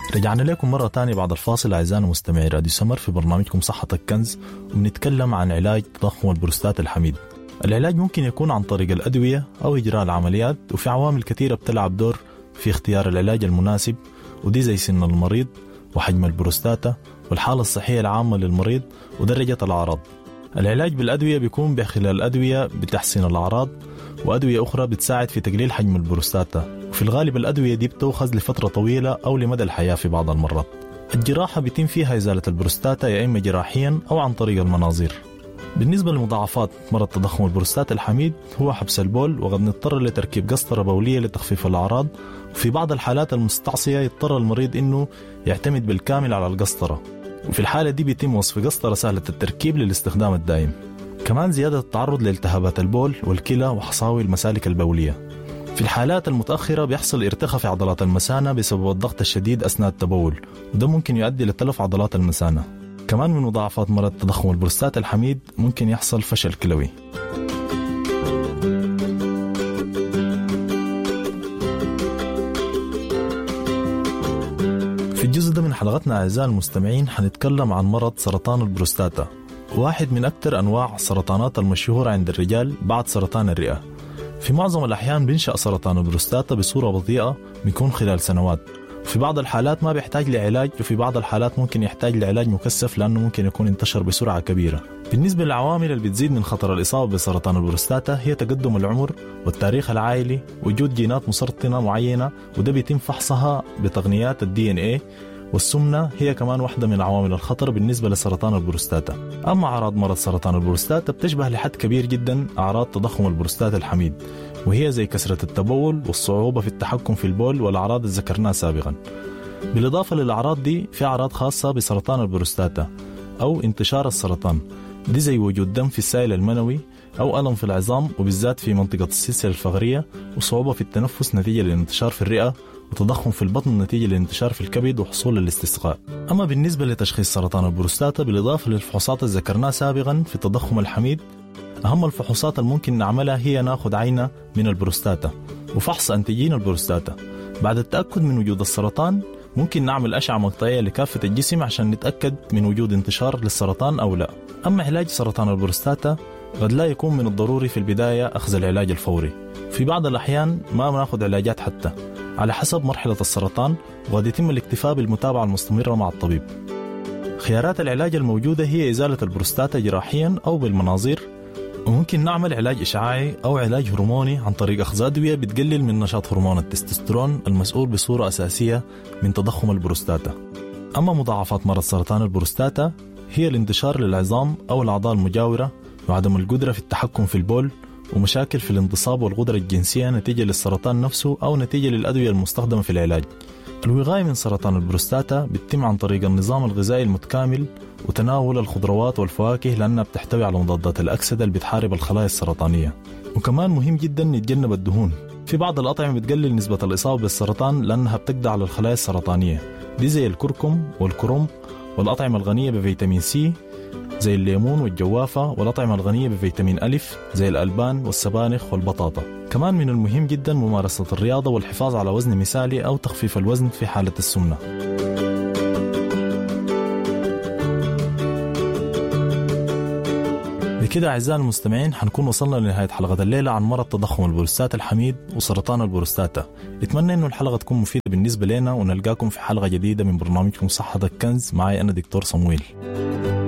رجعنا لكم مرة تانية بعد الفاصل أعزائنا مستمعي راديو سمر في برنامجكم صحة الكنز وبنتكلم عن علاج تضخم البروستات الحميد العلاج ممكن يكون عن طريق الأدوية أو إجراء العمليات وفي عوامل كثيرة بتلعب دور في اختيار العلاج المناسب ودي زي سن المريض وحجم البروستاتا والحالة الصحية العامة للمريض ودرجة الأعراض العلاج بالأدوية بيكون بخلال الأدوية بتحسين الأعراض وأدوية أخرى بتساعد في تقليل حجم البروستاتا وفي الغالب الأدوية دي بتؤخذ لفترة طويلة أو لمدى الحياة في بعض المرات الجراحة بيتم فيها إزالة البروستاتا يا إما جراحيا أو عن طريق المناظير بالنسبة لمضاعفات مرض تضخم البروستات الحميد هو حبس البول وقد نضطر لتركيب قسطرة بولية لتخفيف الأعراض وفي بعض الحالات المستعصية يضطر المريض إنه يعتمد بالكامل على القسطرة وفي الحالة دي بيتم وصف قسطرة سهلة التركيب للاستخدام الدائم كمان زيادة التعرض لالتهابات البول والكلى وحصاوي المسالك البولية في الحالات المتأخرة بيحصل ارتخاء في عضلات المثانة بسبب الضغط الشديد أثناء التبول وده ممكن يؤدي لتلف عضلات المثانة كمان من مضاعفات مرض تضخم البروستات الحميد ممكن يحصل فشل كلوي في الجزء ده من حلقتنا أعزائي المستمعين حنتكلم عن مرض سرطان البروستاتا واحد من أكثر أنواع السرطانات المشهورة عند الرجال بعد سرطان الرئة في معظم الأحيان بينشأ سرطان البروستاتا بصورة بطيئة بيكون خلال سنوات في بعض الحالات ما بيحتاج لعلاج وفي بعض الحالات ممكن يحتاج لعلاج مكثف لأنه ممكن يكون انتشر بسرعة كبيرة بالنسبة للعوامل اللي بتزيد من خطر الإصابة بسرطان البروستاتا هي تقدم العمر والتاريخ العائلي وجود جينات مسرطنة معينة وده بيتم فحصها بتقنيات الدي ان ايه والسمنة هي كمان واحدة من عوامل الخطر بالنسبة لسرطان البروستاتا أما أعراض مرض سرطان البروستاتا بتشبه لحد كبير جدا أعراض تضخم البروستاتا الحميد وهي زي كسرة التبول والصعوبة في التحكم في البول والأعراض اللي ذكرناها سابقا بالإضافة للأعراض دي في أعراض خاصة بسرطان البروستاتا أو انتشار السرطان دي زي وجود دم في السائل المنوي أو ألم في العظام وبالذات في منطقة السلسلة الفقرية وصعوبة في التنفس نتيجة للانتشار في الرئة وتضخم في البطن نتيجة للانتشار في الكبد وحصول الاستسقاء أما بالنسبة لتشخيص سرطان البروستاتا بالإضافة للفحوصات اللي ذكرناها سابقا في التضخم الحميد أهم الفحوصات الممكن نعملها هي ناخذ عينة من البروستاتا وفحص أنتيجين البروستاتا بعد التأكد من وجود السرطان ممكن نعمل أشعة مقطعية لكافة الجسم عشان نتأكد من وجود انتشار للسرطان أو لا أما علاج سرطان البروستاتا قد لا يكون من الضروري في البداية أخذ العلاج الفوري في بعض الأحيان ما ناخذ علاجات حتى على حسب مرحلة السرطان وقد يتم الاكتفاء بالمتابعة المستمرة مع الطبيب خيارات العلاج الموجودة هي إزالة البروستاتا جراحيا أو بالمناظير وممكن نعمل علاج إشعاعي أو علاج هرموني عن طريق أخذ أدوية بتقلل من نشاط هرمون التستوستيرون المسؤول بصورة أساسية من تضخم البروستاتا أما مضاعفات مرض سرطان البروستاتا هي الانتشار للعظام أو الأعضاء المجاورة وعدم القدرة في التحكم في البول ومشاكل في الانتصاب والغدرة الجنسية نتيجة للسرطان نفسه أو نتيجة للأدوية المستخدمة في العلاج الوقاية من سرطان البروستاتا بتتم عن طريق النظام الغذائي المتكامل وتناول الخضروات والفواكه لأنها بتحتوي على مضادات الأكسدة اللي بتحارب الخلايا السرطانية وكمان مهم جدا نتجنب الدهون في بعض الأطعمة بتقلل نسبة الإصابة بالسرطان لأنها بتقضي على الخلايا السرطانية دي زي الكركم والكرنب والأطعمة الغنية بفيتامين سي زي الليمون والجوافة والأطعمة الغنية بفيتامين ألف زي الألبان والسبانخ والبطاطا كمان من المهم جدا ممارسة الرياضة والحفاظ على وزن مثالي أو تخفيف الوزن في حالة السمنة بكده أعزائي المستمعين حنكون وصلنا لنهاية حلقة الليلة عن مرض تضخم البروستات الحميد وسرطان البروستاتا نتمنى أنه الحلقة تكون مفيدة بالنسبة لنا ونلقاكم في حلقة جديدة من برنامجكم صحة الكنز معي أنا دكتور صمويل